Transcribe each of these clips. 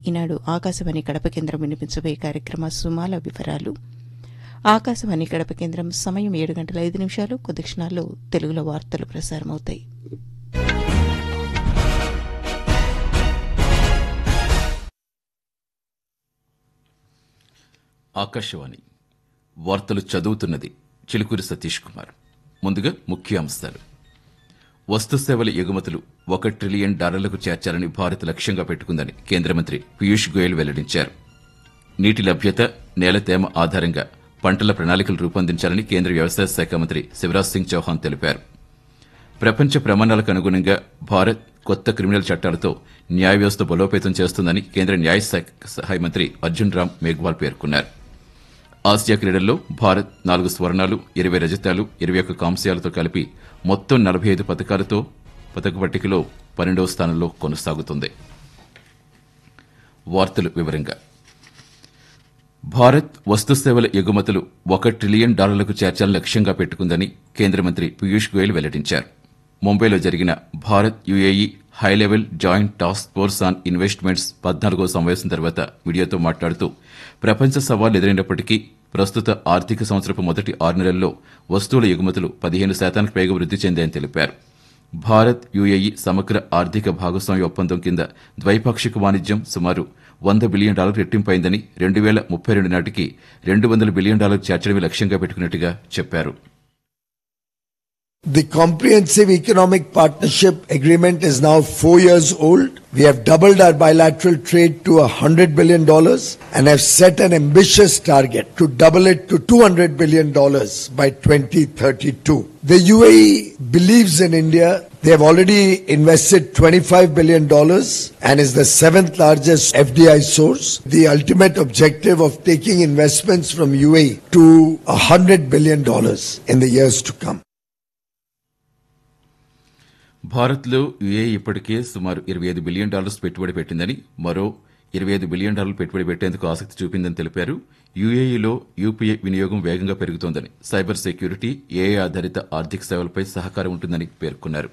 ఈనాడు ఆకాశవాణి కడప కేంద్రం వినిపించబోయే కార్యక్రమ సుమాల వివరాలు ఆకాశవాణి కడప కేంద్రం సమయం ఏడు గంటల ఐదు నిమిషాలు కొద్ది క్షణాల్లో తెలుగులో వార్తలు ప్రసారమవుతాయి ఆకాశవాణి వార్తలు చదువుతున్నది చిలుకూరి సతీష్ కుమార్ ముందుగా ముఖ్య అంశాలు వస్తు సేవల ఎగుమతులు ఒక ట్రిలియన్ డాలర్లకు చేర్చాలని భారత్ లక్ష్యంగా పెట్టుకుందని కేంద్ర మంత్రి పీయూష్ గోయల్ వెల్లడించారు నీటి లభ్యత నేల తేమ ఆధారంగా పంటల ప్రణాళికలు రూపొందించాలని కేంద్ర వ్యవసాయ శాఖ మంత్రి శివరాజ్ సింగ్ చౌహాన్ తెలిపారు ప్రపంచ ప్రమాణాలకు అనుగుణంగా భారత్ కొత్త క్రిమినల్ చట్టాలతో న్యాయ వ్యవస్థ బలోపేతం చేస్తుందని కేంద్ర న్యాయ శాఖ సహాయ మంత్రి అర్జున్ రామ్ మేఘ్వాల్ పేర్కొన్నారు ఆసియా క్రీడల్లో భారత్ నాలుగు స్వర్ణాలు ఇరవై రజతాలు ఇరవై ఒక్క కాంస్యాలతో కలిపి మొత్తం నలభై ఐదు పథకాలతో పథక పట్టికలో పన్నెండవ స్థానంలో కొనసాగుతుంది వార్తలు వివరంగా భారత్ వస్తు సేవల ఎగుమతులు ఒక ట్రిలియన్ డాలర్లకు చేర్చాలని లక్ష్యంగా పెట్టుకుందని కేంద్ర మంత్రి పీయూష్ గోయల్ వెల్లడించారు ముంబైలో జరిగిన Bharat UAE high level joint task force on investments పద్నాలుగో సమావేశం తర్వాత మీడియాతో మాట్లాడుతూ ప్రపంచ సవాళ్లు ఎదురైనప్పటికీ ప్రస్తుత ఆర్థిక సంవత్సరపు మొదటి ఆరు నెలల్లో వస్తువుల ఎగుమతులు పదిహేను శాతానికి పైగా వృద్ధి చెందాయని తెలిపారు భారత్ యుఏఈ సమగ్ర ఆర్థిక భాగస్వామ్య ఒప్పందం కింద ద్వైపాక్షిక వాణిజ్యం సుమారు వంద బిలియన్ డాలర్ రెట్టింపైందని రెండు వేల ముప్పై రెండు నాటికి రెండు వందల బిలియన్ డాలర్ చేర్చడమే లక్ష్యంగా పెట్టుకున్నట్టుగా చెప్పారు The Comprehensive Economic Partnership Agreement is now four years old. We have doubled our bilateral trade to $100 billion and have set an ambitious target to double it to $200 billion by 2032. The UAE believes in India. They have already invested $25 billion and is the seventh largest FDI source. The ultimate objective of taking investments from UAE to $100 billion in the years to come. భారత్లో UAE ఇప్పటికే సుమారు ఇరవై ఐదు billion dollars పెట్టుబడి పెట్టిందని మరో ఇరవై ఐదు బిలియన్ డాలర్లు పెట్టుబడి పెట్టేందుకు ఆసక్తి చూపిందని తెలిపారు యుఏఈలో యూపీఐ వినియోగం వేగంగా పెరుగుతోందని సైబర్ సెక్యూరిటీ ఏఐ ఆధారిత ఆర్థిక సేవలపై సహకారం ఉంటుందని పేర్కొన్నారు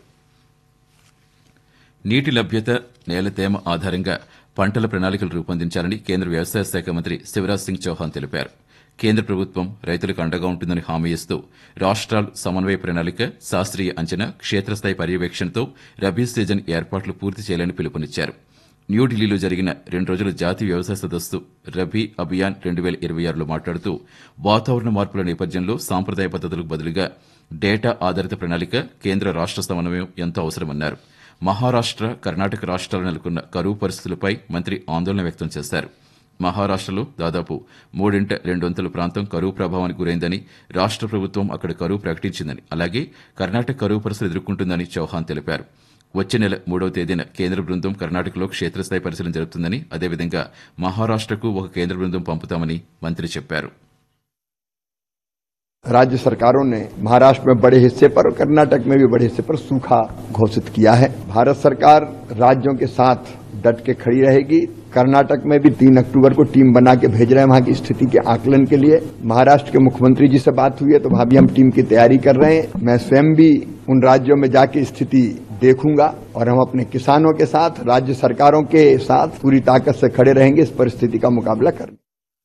నీటి లభ్యత నేల తేమ ఆధారంగా పంటల ప్రణాళికలు రూపొందించాలని కేంద్ర వ్యవసాయ శాఖ మంత్రి శివరాజ్ సింగ్ చౌహాన్ తెలిపారు కేంద్ర ప్రభుత్వం రైతులకు అండగా ఉంటుందని హామీ ఇస్తూ రాష్ట్రాలు సమన్వయ ప్రణాళిక శాస్త్రీయ అంచనా క్షేత్రస్థాయి పర్యవేక్షణతో రబీ సీజన్ ఏర్పాట్లు పూర్తి చేయాలని పిలుపునిచ్చారు న్యూఢిల్లీలో జరిగిన రెండు రోజుల జాతీయ వ్యవసాయ సదస్సు రబీ అభియాన్ రెండు వేల ఇరవై ఆరులో మాట్లాడుతూ వాతావరణ మార్పుల నేపథ్యంలో సాంప్రదాయ పద్ధతులకు బదులుగా డేటా ఆధారిత ప్రణాళిక కేంద్ర రాష్ట్ర సమన్వయం ఎంతో అవసరమన్నారు మహారాష్ట్ర కర్ణాటక రాష్ట్రాలు నెలకొన్న కరువు పరిస్థితులపై మంత్రి ఆందోళన వ్యక్తం చేశారు మహారాష్ట్రలో దాదాపు మూడింట రెండొంతుల ప్రాంతం కరువు ప్రభావానికి గురైందని రాష్ట్ర ప్రభుత్వం అక్కడ కరువు ప్రకటించిందని అలాగే కర్ణాటక కరువు పరిస్థితులు ఎదుర్కొంటుందని చౌహాన్ తెలిపారు వచ్చే నెల మూడవ తేదీన కేంద్ర బృందం కర్ణాటకలో క్షేత్రస్థాయి పరిశీలన జరుగుతుందని అదేవిధంగా మహారాష్ట్రకు ఒక కేంద్ర బృందం పంపుతామని మంత్రి చెప్పారు राज्य सरकारों ने महाराष्ट्र में बड़े हिस्से पर और कर्नाटक में भी बड़े हिस्से पर सूखा घोषित किया है भारत सरकार राज्यों के साथ डट के खड़ी रहेगी कर्नाटक में भी तीन अक्टूबर को टीम बना के भेज रहे हैं वहां की स्थिति के आकलन के लिए महाराष्ट्र के मुख्यमंत्री जी से बात हुई है तो वहां भी हम टीम की तैयारी कर रहे हैं मैं स्वयं भी उन राज्यों में जाके स्थिति देखूंगा और हम अपने किसानों के साथ राज्य सरकारों के साथ पूरी ताकत से खड़े रहेंगे इस परिस्थिति का मुकाबला करने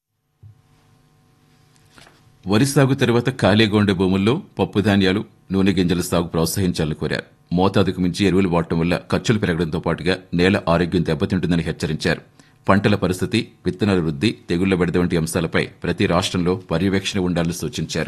వరి సాగు తర్వాత ఖాళీగా ఉండే భూముల్లో పప్పు ధాన్యాలు నూనె గింజల సాగు ప్రోత్సహించాలని కోరారు మోతాదుకు మించి ఎరువులు వాడటం వల్ల ఖర్చులు పెరగడంతో పాటుగా నేల ఆరోగ్యం దెబ్బతింటుందని హెచ్చరించారు పంటల పరిస్థితి విత్తనాల వృద్ధి తెగుళ్ల బెడద వంటి అంశాలపై ప్రతి రాష్ట్రంలో పర్యవేక్షణ ఉండాలని సూచించారు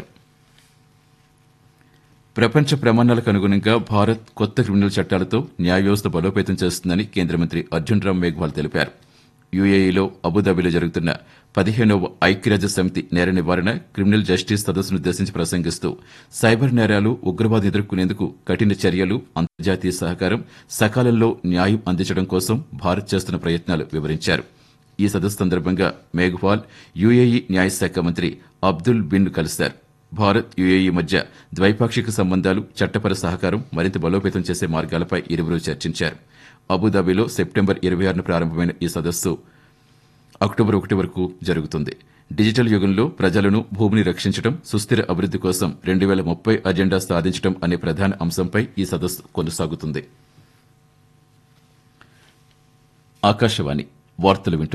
ప్రపంచ ప్రమాణాలకు అనుగుణంగా భారత్ కొత్త క్రిమినల్ చట్టాలతో న్యాయ వ్యవస్థ బలోపేతం చేస్తుందని కేంద్ర మంత్రి అర్జున్ రామ్ మేఘ్వాల్ తెలిపారు యుఏఈలో అబుదాబిలో జరుగుతున్న పదిహేనవ ఐక్యరాజ్య సమితి నేర నివారణ క్రిమినల్ జస్టిస్ సదస్సును ఉద్దేశించి ప్రసంగిస్తూ సైబర్ నేరాలు ఉగ్రవాదం ఎదుర్కొనేందుకు కఠిన చర్యలు అంతర్జాతీయ సహకారం సకాలంలో న్యాయం అందించడం కోసం భారత్ చేస్తున్న ప్రయత్నాలు వివరించారు ఈ సదస్సు సందర్భంగా మేఘ్వాల్ యుఏఈ న్యాయశాఖ మంత్రి అబ్దుల్ బిన్ కలిశారు భారత్ యుఏఈ మధ్య ద్వైపాక్షిక సంబంధాలు చట్టపర సహకారం మరింత బలోపేతం చేసే మార్గాలపై ఇరువురు చర్చించారు అబుదాబిలో సెప్టెంబర్ ఇరవై ఆరున ప్రారంభమైన ఈ సదస్సు అక్టోబర్ ఒకటి వరకు జరుగుతుంది డిజిటల్ యుగంలో ప్రజలను భూమిని రక్షించడం సుస్థిర అభివృద్ది కోసం రెండు వేల ముప్పై అజెండా సాధించడం అనే ప్రధాన అంశంపై ఈ సదస్సు కొనసాగుతుంది ఆకాశవాణి వార్తలు వింటున్నారు